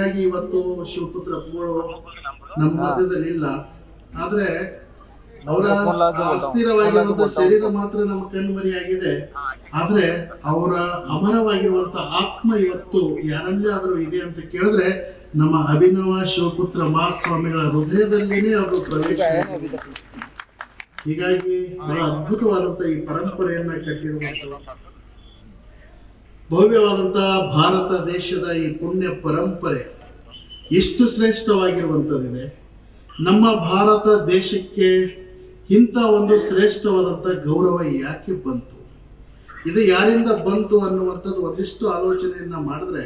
ಹೀಗಾಗಿ ಇವತ್ತು ಶಿವಪುತ್ರ ಅಪ್ಪಗಳು ನಮ್ಮ ಮಧ್ಯದಲ್ಲಿ ಇಲ್ಲ ಆದ್ರೆ ಅವರ ಅಸ್ಥಿರವಾಗಿರುವಂತ ಶರೀರ ಮಾತ್ರ ನಮ್ಮ ಕಣ್ಮರಿಯಾಗಿದೆ ಆದ್ರೆ ಅವರ ಅಮರವಾಗಿರುವಂತ ಆತ್ಮ ಇವತ್ತು ಯಾರಲ್ಲೇ ಆದ್ರೂ ಇದೆ ಅಂತ ಕೇಳಿದ್ರೆ ನಮ್ಮ ಅಭಿನವ ಶಿವಪುತ್ರ ಮಹಾಸ್ವಾಮಿಗಳ ಹೃದಯದಲ್ಲಿನೇ ಅದು ಪ್ರವೇಶ ಇದೆ. ಹೀಗಾಗಿ ಬಹಳ ಅದ್ಭುತವಾದಂತ ಈ ಪರಂಪರೆಯನ್ನ ಕಟ್ಟಿರುವಂತ ಭವ್ಯವಾದಂತಹ ಭಾರತ ದೇಶದ ಈ ಪುಣ್ಯ ಪರಂಪರೆ ಎಷ್ಟು ಶ್ರೇಷ್ಠವಾಗಿರುವಂಥದ್ದಿದೆ ನಮ್ಮ ಭಾರತ ದೇಶಕ್ಕೆ ಇಂಥ ಒಂದು ಶ್ರೇಷ್ಠವಾದಂಥ ಗೌರವ ಯಾಕೆ ಬಂತು ಇದು ಯಾರಿಂದ ಬಂತು ಅನ್ನುವಂಥದ್ದು ಒಂದಿಷ್ಟು ಆಲೋಚನೆಯನ್ನ ಮಾಡಿದ್ರೆ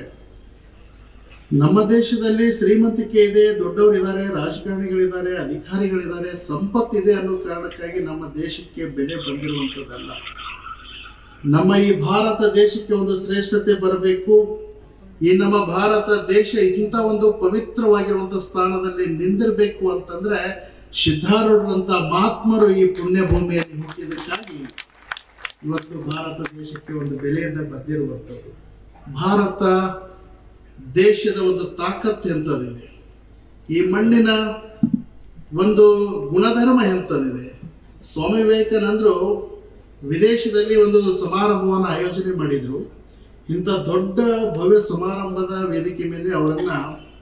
ನಮ್ಮ ದೇಶದಲ್ಲಿ ಶ್ರೀಮಂತಿಕೆ ಇದೆ ದೊಡ್ಡವರಿದ್ದಾರೆ ರಾಜಕಾರಣಿಗಳಿದ್ದಾರೆ ಅಧಿಕಾರಿಗಳಿದ್ದಾರೆ ಸಂಪತ್ತಿದೆ ಅನ್ನೋ ಕಾರಣಕ್ಕಾಗಿ ನಮ್ಮ ದೇಶಕ್ಕೆ ಬೆಲೆ ಬಂದಿರುವಂಥದ್ದಲ್ಲ ನಮ್ಮ ಈ ಭಾರತ ದೇಶಕ್ಕೆ ಒಂದು ಶ್ರೇಷ್ಠತೆ ಬರಬೇಕು ಈ ನಮ್ಮ ಭಾರತ ದೇಶ ಇಂಥ ಒಂದು ಪವಿತ್ರವಾಗಿರುವಂಥ ಸ್ಥಾನದಲ್ಲಿ ನಿಂದಿರಬೇಕು ಅಂತಂದ್ರೆ ಸಿದ್ಧಾರೂಢರಂತ ಮಹಾತ್ಮರು ಈ ಪುಣ್ಯ ಭೂಮಿಯಲ್ಲಿ ಹುಟ್ಟಿದ್ದಕ್ಕಾಗಿ ಇವತ್ತು ಭಾರತ ದೇಶಕ್ಕೆ ಒಂದು ಬೆಲೆಯನ್ನ ಬಂದಿರುವಂಥದ್ದು ಭಾರತ ದೇಶದ ಒಂದು ತಾಕತ್ತು ಎಂಥದಿದೆ ಈ ಮಣ್ಣಿನ ಒಂದು ಗುಣಧರ್ಮ ಎಂಥದಿದೆ ಸ್ವಾಮಿ ವಿವೇಕಾನಂದರು ವಿದೇಶದಲ್ಲಿ ಒಂದು ಸಮಾರಂಭವನ್ನು ಆಯೋಜನೆ ಮಾಡಿದ್ರು ಇಂಥ ದೊಡ್ಡ ಭವ್ಯ ಸಮಾರಂಭದ ವೇದಿಕೆ ಮೇಲೆ ಅವರನ್ನ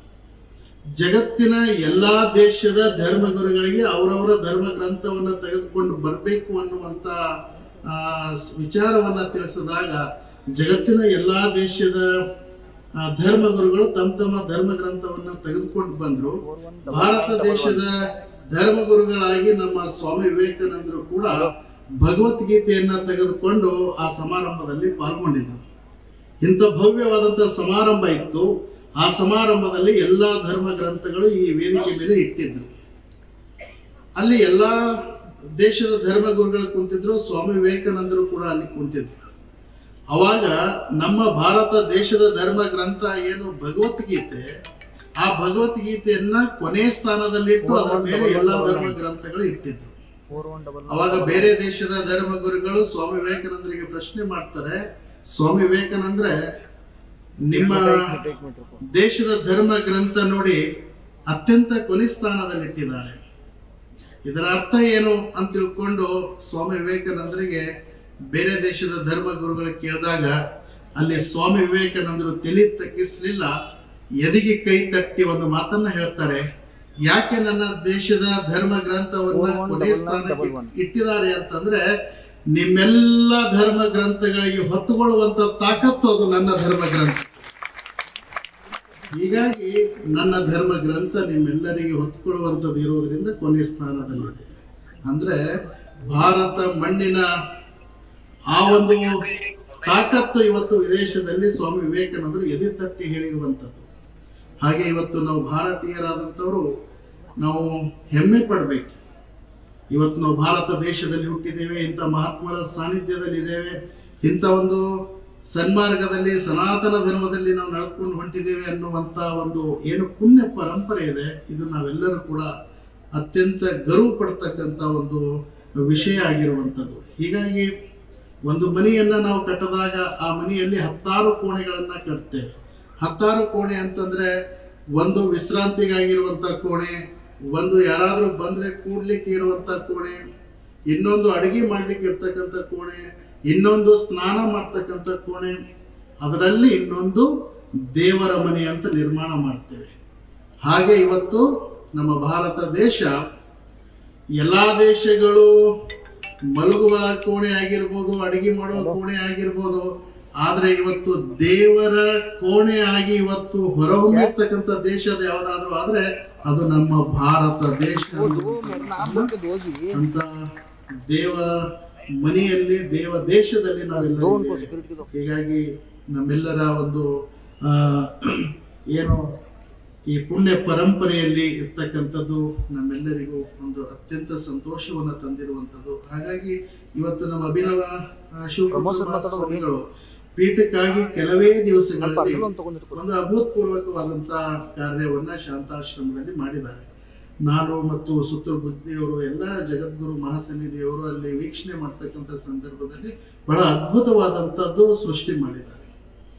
ಜಗತ್ತಿನ ಎಲ್ಲಾ ದೇಶದ ಧರ್ಮಗುರುಗಳಿಗೆ ಅವರವರ ಧರ್ಮ ಗ್ರಂಥವನ್ನ ತೆಗೆದುಕೊಂಡು ಬರಬೇಕು ಅನ್ನುವಂತ ಆ, ಸ್- ವಿಚಾರವನ್ನ ತಿಳಿಸಿದಾಗ ಜಗತ್ತಿನ ಎಲ್ಲಾ ದೇಶದ ಆ, ಧರ್ಮಗುರುಗಳು ತಮ್ಮ ತಮ್ಮ ಧರ್ಮ ಗ್ರಂಥವನ್ನ ತೆಗೆದುಕೊಂಡು ಬಂದ್ರು ಭಾರತ ದೇಶದ ಧರ್ಮಗುರುಗಳಾಗಿ ನಮ್ಮ ಸ್ವಾಮಿ ವಿವೇಕಾನಂದರು ಕೂಡ ಭಗವದ್ಗೀತೆಯನ್ನ ತೆಗೆದುಕೊಂಡು ಆ ಸಮಾರಂಭದಲ್ಲಿ ಪಾಲ್ಗೊಂಡಿದ್ರು ಇಂಥ ಭವ್ಯವಾದಂಥ ಸಮಾರಂಭ ಇತ್ತು ಆ ಸಮಾರಂಭದಲ್ಲಿ ಎಲ್ಲ ಧರ್ಮ ಗ್ರಂಥಗಳು ಈ ವೇದಿಕೆ ಮೇಲೆ ಇಟ್ಟಿದ್ರು ಅಲ್ಲಿ ಎಲ್ಲ ದೇಶದ ಧರ್ಮಗುರುಗಳು ಕುಂತಿದ್ರು ಸ್ವಾಮಿ ವಿವೇಕಾನಂದರು ಕೂಡ ಅಲ್ಲಿ ಕುಂತಿದ್ರು ಅವಾಗ ನಮ್ಮ ಭಾರತ ದೇಶದ ಧರ್ಮ ಗ್ರಂಥ ಏನು ಭಗವದ್ಗೀತೆ ಆ ಭಗವದ್ಗೀತೆಯನ್ನ ಕೊನೆ ಸ್ಥಾನದಲ್ಲಿಟ್ಟು ಅದರ ಮೇಲೆ ಎಲ್ಲ ಧರ್ಮ ಗ್ರಂಥಗಳು ಇಟ್ಟಿದ್ರು ಫೋರ್ ಒನ್ ಡಬಲ್ ಅವಾಗ ಬೇರೆ ದೇಶದ ಧರ್ಮಗುರುಗಳು ಸ್ವಾಮಿ ವಿವೇಕಾನಂದರಿಗೆ ಪ್ರಶ್ನೆ ಮಾಡ್ತಾರೆ ಸ್ವಾಮಿ ವಿವೇಕಾನಂದ್ರೆ ನಿಮ್ಮ ಟೇಕ್ ಮೀಟರ್ ದೇಶದ ಧರ್ಮ ಗ್ರಂಥ ನೋಡಿ ಅತ್ಯಂತ ಕೊನೆ ಸ್ಥಾನದಲ್ಲಿಟ್ಟಿದ್ದಾರೆ ಇದರ ಅರ್ಥ ಏನು ಅಂತ ತಿಳ್ಕೊಂಡು ಸ್ವಾಮಿ ವಿವೇಕಾನಂದರಿಗೆ ಬೇರೆ ದೇಶದ ಧರ್ಮ ಗುರುಗಳು ಕೇಳಿದಾಗ ಅಲ್ಲಿ ಸ್ವಾಮಿ ವಿವೇಕಾನಂದರು ತಲೆ ತಗ್ಗಿಸ್ಲಿಲ್ಲ ಎದಿಗೆ ಕೈ ತಟ್ಟಿ ಒಂದು ಮಾತನ್ನ ಹೇಳ್ತಾರೆ ಯಾಕೆ ನನ್ನ ದೇಶದ ಧರ್ಮ ಗ್ರಂಥವನ್ನ Four one ಕೊನೆ double nine ಸ್ಥಾನಕ್ಕೆ double one. ಇಟ್ಟಿದ್ದಾರೆ ಅಂತಂದ್ರೆ ನಿಮ್ಮೆಲ್ಲ ಧರ್ಮ ಗ್ರಂಥಗಳಿಗೆ ಹೊತ್ತುಕೊಳ್ಳುವಂತ ತಾಕತ್ತು ಅದು ನನ್ನ ಧರ್ಮ ಗ್ರಂಥ ಹೀಗಾಗಿ ನನ್ನ ಧರ್ಮ ಗ್ರಂಥ ನಿಮ್ಮೆಲ್ಲರಿಗೆ ಹೊತ್ಕೊಳ್ಳುವಂಥದ್ದು ಇರೋದ್ರಿಂದ ಕೊನೆ ಸ್ಥಾನದಲ್ಲಿದೆ ಅಂದ್ರೆ ಭಾರತ ಮಣ್ಣಿನ ಆ ಒಂದು ತಾಕತ್ತು ಇವತ್ತು ವಿದೇಶದಲ್ಲಿ ಸ್ವಾಮಿ ವಿವೇಕಾನಂದರು ಎದೆ ತಟ್ಟಿ ಹೇಳಿರುವಂಥದ್ದು ಹಾಗೆ ಇವತ್ತು ನಾವು ಭಾರತೀಯರಾದಂಥವರು ನಾವು ಹೆಮ್ಮೆ ಪಡಬೇಕು ಇವತ್ತು ನಾವು ಭಾರತ ದೇಶದಲ್ಲಿ ಹುಟ್ಟಿದ್ದೇವೆ ಇಂಥ ಮಹಾತ್ಮರ ಸಾನ್ನಿಧ್ಯದಲ್ಲಿ ಇದ್ದೇವೆ ಇಂಥ ಒಂದು ಸನ್ಮಾರ್ಗದಲ್ಲಿ ಸನಾತನ ಧರ್ಮದಲ್ಲಿ ನಾವು ನಡ್ಕೊಂಡು ಹೊಂಟಿದ್ದೇವೆ ಅನ್ನುವಂಥ ಒಂದು ಏನು ಪುಣ್ಯ ಪರಂಪರೆ ಇದೆ ಇದು ನಾವೆಲ್ಲರೂ ಕೂಡ ಅತ್ಯಂತ ಗರ್ವ ಪಡ್ತಕ್ಕಂಥ ಒಂದು ವಿಷಯ ಆಗಿರುವಂಥದ್ದು ಹೀಗಾಗಿ ಒಂದು ಮನೆಯನ್ನ ನಾವು ಕಟ್ಟಿದಾಗ ಆ ಮನೆಯಲ್ಲಿ ಹತ್ತಾರು ಕೋಣೆಗಳನ್ನ ಕಟ್ತೇವೆ ಹತ್ತಾರು ಕೋಣೆ ಅಂತಂದ್ರೆ ಒಂದು ವಿಶ್ರಾಂತಿಗಾಗಿರುವಂತ ಕೋಣೆ ಒಂದು ಯಾರಾದ್ರೂ ಬಂದ್ರೆ ಕೂಡ್ಲಿಕ್ಕೆ ಇರುವಂತ ಕೋಣೆ ಇನ್ನೊಂದು ಅಡಿಗೆ ಮಾಡ್ಲಿಕ್ಕೆ ಇರ್ತಕ್ಕಂಥ ಕೋಣೆ ಇನ್ನೊಂದು ಸ್ನಾನ ಮಾಡ್ತಕ್ಕಂಥ ಕೋಣೆ ಅದರಲ್ಲಿ ಇನ್ನೊಂದು ದೇವರ ಮನೆ ಅಂತ ನಿರ್ಮಾಣ ಮಾಡ್ತೇವೆ ಹಾಗೆ ಇವತ್ತು ನಮ್ಮ ಭಾರತ ದೇಶ ಎಲ್ಲಾ ದೇಶಗಳು ಮಲಗುವ ಕೋಣೆ ಆಗಿರ್ಬೋದು ಅಡಿಗೆ ಮಾಡುವ ಕೋಣೆ ಆಗಿರ್ಬೋದು ಆದ್ರೆ ಇವತ್ತು ದೇವರ ಕೋಣೆ ಆಗಿ ಇವತ್ತು ಹೊರಹೊಮ್ಮಿರ್ತಕ್ಕಂಥ ದೇಶ ಅದು ಯಾವ್ದಾದ್ರು ಆದ್ರೆ ಅದು ನಮ್ಮ ಭಾರತ ದೇಶ ದೋಜಿ ಅಂತ ದೇವ ಮನೆಯಲ್ಲಿ ದೇವ ದೇಶದಲ್ಲಿ ನಾವೆಲ್ಲ ದೋನ್ ಇದ್ದೇವೆ. ಸೆಕ್ಯೂರಿಟಿ ಹೀಗಾಗಿ ನಮ್ಮೆಲ್ಲರ ಒಂದು ಆ, ಏನು ಈ ಪುಣ್ಯ ಪರಂಪರೆಯಲ್ಲಿ ಇರ್ತಕ್ಕಂಥದ್ದು ನಮ್ಮೆಲ್ಲರಿಗೂ ಒಂದು ಅತ್ಯಂತ ಸಂತೋಷವನ್ನು ತಂದಿರುವಂಥದ್ದು ಹಾಗಾಗಿ ಇವತ್ತು ನಮ್ಮ ಅಭಿನವ ಆ, ಶಿವಕುಮಾರ ಪ್ರಮೋದ್ ಸರ್ ಮಾತಾಡೋದು ಸ್ವಾಮಿಗಳು ಪೀಠಕ್ಕಾಗಿ ಕೆಲವೇ ದಿವಸಗಳಲ್ಲಿ ಪಾರ್ಸಲ್ ಒಂದು ತಗೊಂಡಿರ್ತಾರೆ ಒಂದು ಅಭೂತಪೂರ್ವಕವಾದಂತಹ ಕಾರ್ಯವನ್ನ ಶಾಂತಾಶ್ರಮದಲ್ಲಿ ಮಾಡಿದ್ದಾರೆ ನಾನು ಮತ್ತು ಸುತ್ತೂರು ಬುದ್ಧಿಯವರು ಎಲ್ಲ ಜಗದ್ಗುರು ಮಹಾಸನ್ನಿಧಿಯವರು ಅಲ್ಲಿ ವೀಕ್ಷಣೆ ಮಾಡ್ತಕ್ಕಂಥ ಸಂದರ್ಭದಲ್ಲಿ ಬಹಳ ಅದ್ಭುತವಾದಂಥದ್ದು ಸೃಷ್ಟಿ ಮಾಡಿದ್ದಾರೆ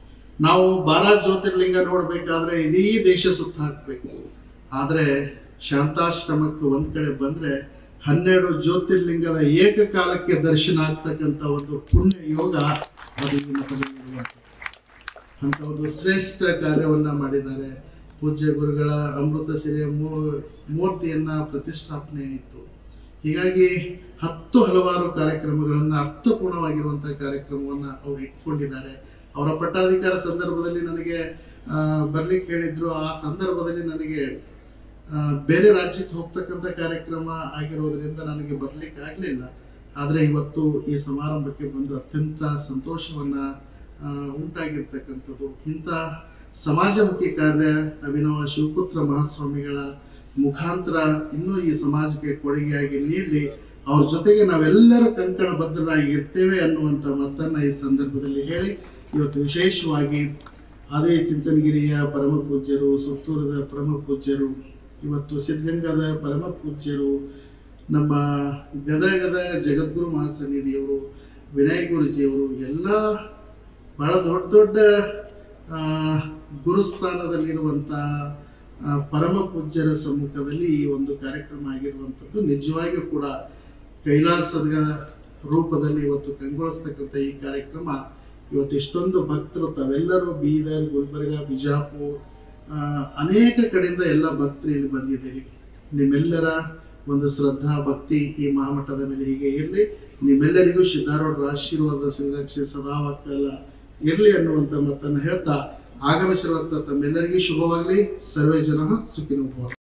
ನಾವು ಬಾರ ಜ್ಯೋತಿರ್ಲಿಂಗ ನೋಡ್ಬೇಕಾದ್ರೆ ಇಡೀ ದೇಶ ಸುತ್ತ ಹಾಕ್ಬೇಕು ಆದ್ರೆ ಶಾಂತಾಶ್ರಮಕ್ಕೆ ಒಂದ್ ಕಡೆ ಬಂದ್ರೆ ಹನ್ನೆರಡು ಜ್ಯೋತಿರ್ಲಿಂಗದ ಏಕಕಾಲಕ್ಕೆ ದರ್ಶನ ಆಗ್ತಕ್ಕಂಥ ಒಂದು ಪುಣ್ಯ ಯೋಗ ಅದು ಈ ಮಠದಲ್ಲಿರುವಂಥದ್ದು. ಅಂತ ಒಂದು ಶ್ರೇಷ್ಠ ಕಾರ್ಯವನ್ನ ಮಾಡಿದ್ದಾರೆ ಪೂಜ್ಯ ಗುರುಗಳ ಅಮೃತ ಶಿಲೆಯ ಮೂ- ಮೂರ್ತಿಯನ್ನ ಪ್ರತಿಷ್ಠಾಪನೆ ಆಯಿತು ಹೀಗಾಗಿ ಹತ್ತು ಹಲವಾರು ಕಾರ್ಯಕ್ರಮಗಳನ್ನು ಅರ್ಥಪೂರ್ಣವಾಗಿರುವಂತಹ ಕಾರ್ಯಕ್ರಮವನ್ನ ಅವ್ರು ಇಟ್ಕೊಂಡಿದ್ದಾರೆ ಅವರ ಪಟ್ಟಾಧಿಕಾರ ಸಂದರ್ಭದಲ್ಲಿ ನನಗೆ ಆ, ಬರ್ಲಿಕ್ಕೆ ಹೇಳಿದ್ರು ಆ ಸಂದರ್ಭದಲ್ಲಿ ನನಗೆ ಆ, ಬೇರೆ ರಾಜ್ಯಕ್ಕೆ ಹೋಗ್ತಕ್ಕಂಥ ಕಾರ್ಯಕ್ರಮ ಆಗಿರೋದ್ರಿಂದ ನನಗೆ ಬರ್ಲಿಕ್ಕೆ ಆಗಲಿಲ್ಲ ಆದರೆ ಇವತ್ತು ಈ ಸಮಾರಂಭಕ್ಕೆ ಬಂದು ಅತ್ಯಂತ ಸಂತೋಷವನ್ನ ಆ, ಉಂಟಾಗಿರ್ತಕ್ಕಂಥದ್ದು ಇಂಥ ಸಮಾಜಮುಖಿ ಕಾರ್ಯ ಅಭಿನವ ಶಿವಪುತ್ರ ಮಹಾಸ್ವಾಮಿಗಳ ಮುಖಾಂತರ ಇನ್ನೂ ಈ ಸಮಾಜಕ್ಕೆ ಕೊಡುಗೆಯಾಗಿ ನೀಡಿ ಅವ್ರ ಜೊತೆಗೆ ನಾವೆಲ್ಲರೂ ಕಂಕಣ ಬದ್ಧರಾಗಿ ಇರ್ತೇವೆ ಅನ್ನುವಂಥ ಮತ್ತನ್ನ ಈ ಸಂದರ್ಭದಲ್ಲಿ ಹೇಳಿ ಇವತ್ತು ವಿಶೇಷವಾಗಿ ಅದೇ ಚಿಂತನಗಿರಿಯ ಪರಮ ಪೂಜ್ಯರು ಸುತ್ತೂರದ ಪರಮ ಪೂಜ್ಯರು ಇವತ್ತು ಸಿದ್ಧಗಂಗಾದ ಪರಮ ಪೂಜ್ಯರು ನಮ್ಮ ಗದಗದ ಜಗದ್ಗುರು ಮಹಾಸನ್ನಿಧಿಯವರು ವಿನಯ್ ಗುರುಜಿಯವರು ಎಲ್ಲ ಬಹಳ ದೊಡ್ಡ ದೊಡ್ಡ ಆ, ಗುರುಸ್ಥಾನದಲ್ಲಿರುವಂಥ ಆ, ಪರಮ ಪೂಜ್ಯರ ಸಮ್ಮುಖದಲ್ಲಿ ಈ ಒಂದು ಕಾರ್ಯಕ್ರಮ ಆಗಿರುವಂಥದ್ದು ನಿಜವಾಗಿಯೂ ಕೂಡ ಕೈಲಾಸದ ರೂಪದಲ್ಲಿ ಇವತ್ತು ಕಂಗೊಳಿಸ್ತಕ್ಕಂಥ ಈ ಕಾರ್ಯಕ್ರಮ ಇವತ್ತು ಇಷ್ಟೊಂದು ಭಕ್ತರು ತಾವೆಲ್ಲರೂ ಬೀದರ್ ಗುಲ್ಬರ್ಗ ಬಿಜಾಪುರ್ ಆ, ಅನೇಕ ಕಡೆಯಿಂದ ಎಲ್ಲ ಭಕ್ತರು ಇಲ್ಲಿ ಬಂದಿದ್ದೀರಿ ನಿಮ್ಮೆಲ್ಲರ ಒಂದು ಶ್ರದ್ಧಾ ಭಕ್ತಿ ಈ ಮಹಾಮಠದ ಮೇಲೆ ಹೀಗೆ ಇರಲಿ ನಿಮ್ಮೆಲ್ಲರಿಗೂ ಸಿದ್ಧಾರೂಢರ ಆಶೀರ್ವಾದ ಶ್ರೀರಕ್ಷೆ ಸದಾವಕಾಲ ಇರಲಿ ಅನ್ನುವಂಥ ಮಾತನ್ನು ಹೇಳ್ತಾ ಆಗಮಿಸಿರುವಂಥ ತಮ್ಮೆಲ್ಲರಿಗೂ ಶುಭವಾಗಲಿ ಸರ್ವೇ ಜನ ಸುಖಿನೋ ಭವ